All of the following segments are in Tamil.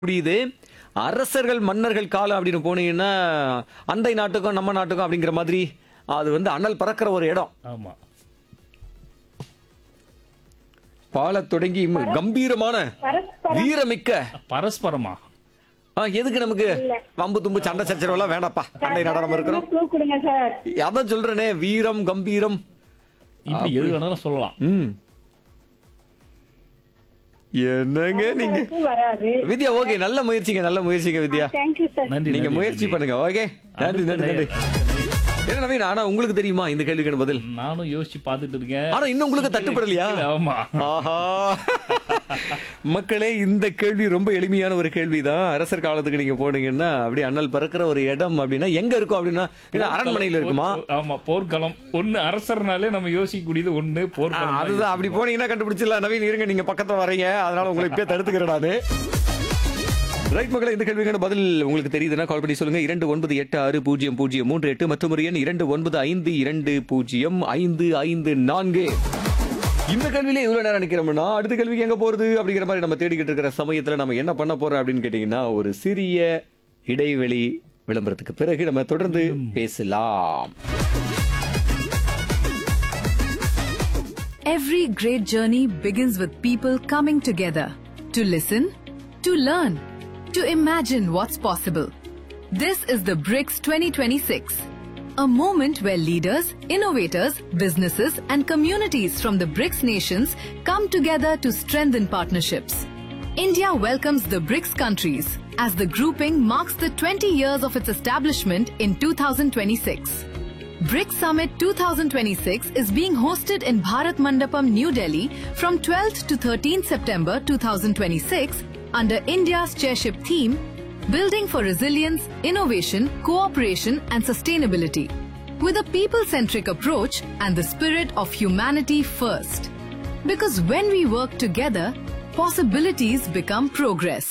முடியுது அரசர்கள் மன்னர்கள் காலம் அப்படின்னு போனீங்கன்னா அண்டை நாட்டுக்கும் நம்ம நாட்டுக்கும் அப்படிங்கிற மாதிரி அது வந்து அனல் பறக்கிற ஒரு இடம் ஆமா பால தொடங்கி இம்மு கம்பீரமான பரஸ்பரம் வீரமிக்க பரஸ்பரமா ஆ, எதுக்கு நமக்கு வம்பு தும்பு சண்டை சச்சரவு எல்லாம் வேணாப்பா அண்டை நாடா நம்ம இருக்கிறோம் க்ளூ கொடுங்க சார் அதான் சொல்றேனே வீரம் கம்பீரம் இப்படி எது வேணாலும் சொல்லலாம் ம் என்னங்க நீங்க க்ளூ வராது வித்யா ஓகே நல்ல முயற்சிங்க நல்ல முயற்சிங்க வித்யா தேங்க்யூ சார் நன்றி நீங்க நன்றி, முயற்சி நன்றி. பண்ணுங்க ஓகே நன்றி நன்றி நன்றி என்ன நவீன் ஆனா உங்களுக்கு தெரியுமா இந்த கேள்விக்கான பதில் நானும் யோசிச்சு பார்த்துட்டு இருக்கேன் ஆனா இன்னும் உங்களுக்கு தட்டுப்படலையா ஆமா ஆஹா மக்களே இந்த கேள்வி ரொம்ப எளிமையான ஒரு கேள்விதான் அரசர் காலத்துக்கு நீங்க போனீங்கன்னா அப்படி அண்ணல் பறக்கிற ஒரு இடம் அப்படின்னா எங்க இருக்கும் அப்படின்னா இல்ல அரண்மனையில இருக்குமா ஆமா போர்க்களம் ஒண்ணு அரசர்னாலே நம்ம யோசிக்கக்கூடியது ஒண்ணு ஆ, போர்க்களம் தான் அதுதான் அப்படி போனீங்கன்னா கண்டுபிடிச்சிடலாம் நவீன் இருங்க நீங்க பக்கத்துல வரீங்க அதனால உங்களை இப்பயே தடுத்துக்கிறேன் நானு ரைட் மக்களை இந்த கேள்விக்கான பதில் உங்களுக்கு தெரியுதுன்னா கால் பண்ணி சொல்லுங்க இரண்டு ஒன்பது எட்டு ஆறு பூஜ்ஜியம் பூஜ்ஜியம் மூன்று எட்டு மற்றும் ஒரு எண் இரண்டு ஒன்பது ஐந்து இரண்டு பூஜ்ஜியம் ஐந்து ஐந்து நான்கு இந்த கேள்வியில இவ்வளவு நேரம் நிக்கிறோம்னா அடுத்த கேள்விக்கு எங்க போறது அப்படிங்கிற மாதிரி நம்ம தேடிக்கிட்டு இருக்கிற சமயத்துல நம்ம என்ன பண்ண போறோம் அப்படின்னு கேட்டீங்கன்னா ஒரு சிறிய இடைவெளி விளம்பரத்துக்கு பிறகு நம்ம தொடர்ந்து பேசலாம் Every great journey begins with people coming together to listen, to learn, to imagine what's possible. This is the BRICS 2026, a moment where leaders, innovators, businesses, and communities from the BRICS nations come together to strengthen partnerships. India welcomes the BRICS countries as the grouping marks the 20 years of its establishment in 2026. BRICS Summit 2026 is being hosted in Bharat Mandapam, New Delhi from 12th to 13th September 2026 under India's chairship theme Building for Resilience, Innovation, Cooperation and Sustainability with a people-centric approach and the spirit of humanity first. Because when we work together, possibilities become progress.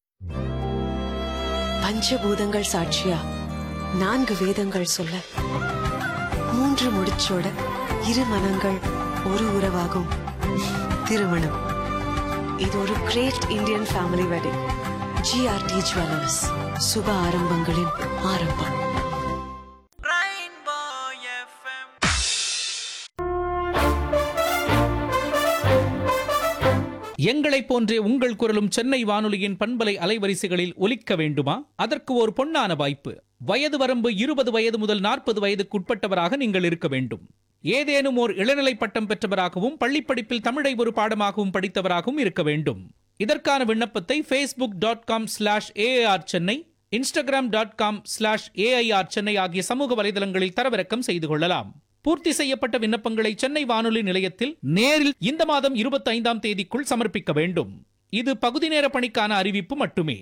பஞ்சபூதங்கள் சாட்சியா நான்கு வேதங்கள் சொல்ல மூன்று முடிச்சோட இரு மனங்கள் ஒரு உறவாகும் திருமணம் இது ஒரு great Indian family wedding GRT jewellers சுப ஆரம்பங்களின் ஆரம்பம் எங்களைப் போன்றே உங்கள் குரலும் சென்னை வானொலியின் பண்பலை அலைவரிசைகளில் ஒலிக்க வேண்டுமா அதற்கு ஒரு பொன்னான வாய்ப்பு வயது வரம்பு இருபது வயது முதல் நாற்பது வயதுக்குட்பட்டவராக நீங்கள் இருக்க வேண்டும் ஏதேனும் ஓர் இளநிலை பட்டம் பெற்றவராகவும் பள்ளிப்படிப்பில் தமிழை ஒரு பாடமாகவும் படித்தவராகவும் இருக்க வேண்டும் இதற்கான விண்ணப்பத்தை Facebook dot com slash AR Chennai Instagram dot com slash AIR Chennai ஆகிய சமூக வலைதளங்களில் தரவிறக்கம் செய்து கொள்ளலாம் பூர்த்தி செய்யப்பட்ட விண்ணப்பங்களை சென்னை வானொலி நிலையத்தில் நேரில் இந்த மாதம் இருபத்தி ஐந்தாம் தேதிக்குள் சமர்ப்பிக்க வேண்டும் இது பகுதி நேர பணிக்கான அறிவிப்பு மட்டுமே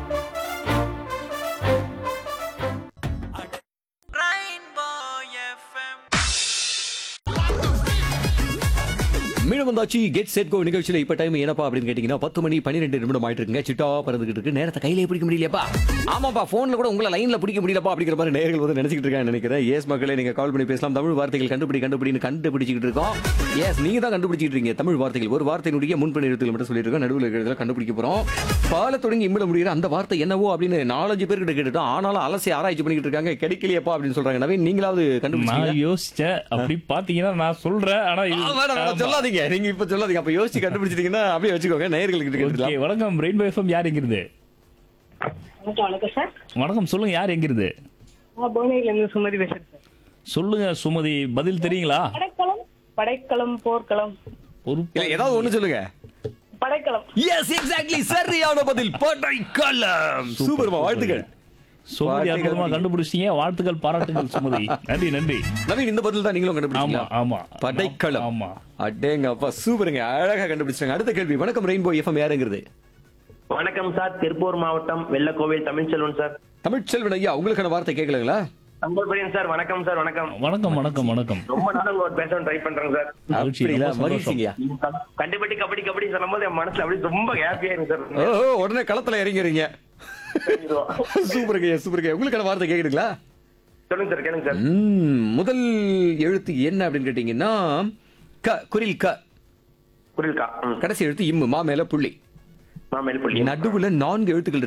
மீண்டும் வந்தாச்சு கெட் செட் கோ நிகழ்ச்சியில இப்ப டைம் என்னப்பா அப்படின்னு கேட்டீங்கன்னா பத்து மணி பன்னிரெண்டு நிமிடம் ஆயிட்டு இருக்குங்க சிட்டா பறந்துகிட்டு இருக்கு நேரத்தை கையிலே பிடிக்க முடியலையாப்பா ஆமாப்பா போன்ல கூட உங்களை லைன்ல பிடிக்க முடியலப்பா அப்படிங்கிற மாதிரி நேர்கள் வந்து நினைச்சிட்டு இருக்காங்க நினைக்கிறேன் எஸ் மக்களே நீங்க கால் பண்ணி பேசலாம் தமிழ் வார்த்தைகள் கண்டுபிடி கண்டுபிடின்னு கண்டுபிடிச்சிட்டு இருக்கோம் எஸ் நீங்க தான் கண்டுபிடிச்சிட்டு இருக்கீங்க தமிழ் வார்த்தைகள் ஒரு வார்த்தையினுடைய முன்பணி எழுத்துக்கள் மட்டும் சொல்லியிருக்கோம் நடுவில் இருக்கிறதுல கண்டுபிடிக்க போறோம் பால தொடங்கி இம்மிட முடிகிற அந்த வார்த்தை என்னவோ அப்படின்னு நாலஞ்சு பேர்கிட்ட கேட்டுட்டோம் ஆனாலும் அலசி ஆராய்ச்சி பண்ணிக்கிட்டு இருக்காங்க கிடைக்கலையப்பா அப்படின்னு சொல்றாங்க நவீன் நீங்களாவது கண்டுபிடிச்சீங்களா நான் யோசிச்சேன் அப்படி பாத்தீங்கன்னா நான் சொல்றேன் ஆனா இது- ஆ, வேணாம், வேணாம், ஆமா. சொல்லாதீங்க நீங்க இப்ப சொல்லாதீங்க அப்ப யோசிச்சு கண்டுபிடிச்சிட்டீங்கன்னா அப்படியே வச்சுக்கோங்க நேயர்களுக்கு ஓகே கேட்டுக்கலாம் வணக்கம் ரெயின்போ எஃப்எம் யார் எங்கிருந்து வணக்கம் வணக்கம் சார் வணக்கம் சொல்லுங்க யார் எங்கிருந்து நான் புவனகிரில இருந்து சுமதி பேசுறேன் சார் சொல்லுங்க சுமதி பதில் தெரியுங்களா படைக்களம் படைக்களம் போர்க்களம் ஒரு இல்ல ஏதாவது ஒண்ணு சொல்லுங்க படைக்களம் எஸ் எக்ஸாக்ட்லி சரியான பதில் படைக்கலம் சூப்பர்மா வாழ்த்துக்கள் சுமதி வாழ்த்துக்கள். அற்புதமா கண்டுபிடிச்சீங்க வாழ்த்துக்கள் பாராட்டுகள் சுமதி நன்றி நன்றி நவீன் இந்த பதில் தான் நீங்களும் ஆமா கண்டுபிடிச்சீங்களா ஆமா படைக்கலம் ஆமா அடேங்க அப்பா சூப்பருங்க அழகா கண்டுபிடிச்சாங்க அடுத்த கேள்வி வணக்கம் ரெயின்போ எஃப்எம் யாருங்கிறது வணக்கம் சார் திருப்பூர் மாவட்டம் வெள்ளக்கோவில் தமிழ்ச்செல்வன் சார் தமிழ்ச்செல்வன் ஐயா உங்களுக்கான வார்த்தை கேட்கலங்களா தங்கோல்பரியன் சார் வணக்கம் சார் வணக்கம் வணக்கம் வணக்கம் வணக்கம் ரொம்ப நாள் உங்களோட பேச ட்ரை பண்றேங்க சார் மகிழ்ச்சி, அப்படிங்களா ரொம்ப சந்தோஷம். மகிழ்ச்சிங்கய்யா நீங்க க- கண்டுபிடி கபடி கபடி சொல்லும்போது என் மனசுல அப்படியே ரொம்ப ஹாப்பியா இருக்கு சார் ஓஹோ உடனே களத்துல இறங்கிறீங்க சூப்பருங்க சூப்பருங்க உங்களுக்கான வார்த்தை கேக்குதுங்களா சொல்லுங்க சார் கேளுங்க சார் ம், முதல் எழுத்து என்ன அப்படின்னு கேட்டீங்கன்னா க குரில் க புரியலக்கா ம் கடைசி எழுத்து இம்மு மா மேல புள்ளி மாமேல் புள்ளி நடுவுல நான்கு எழுத்துக்கள்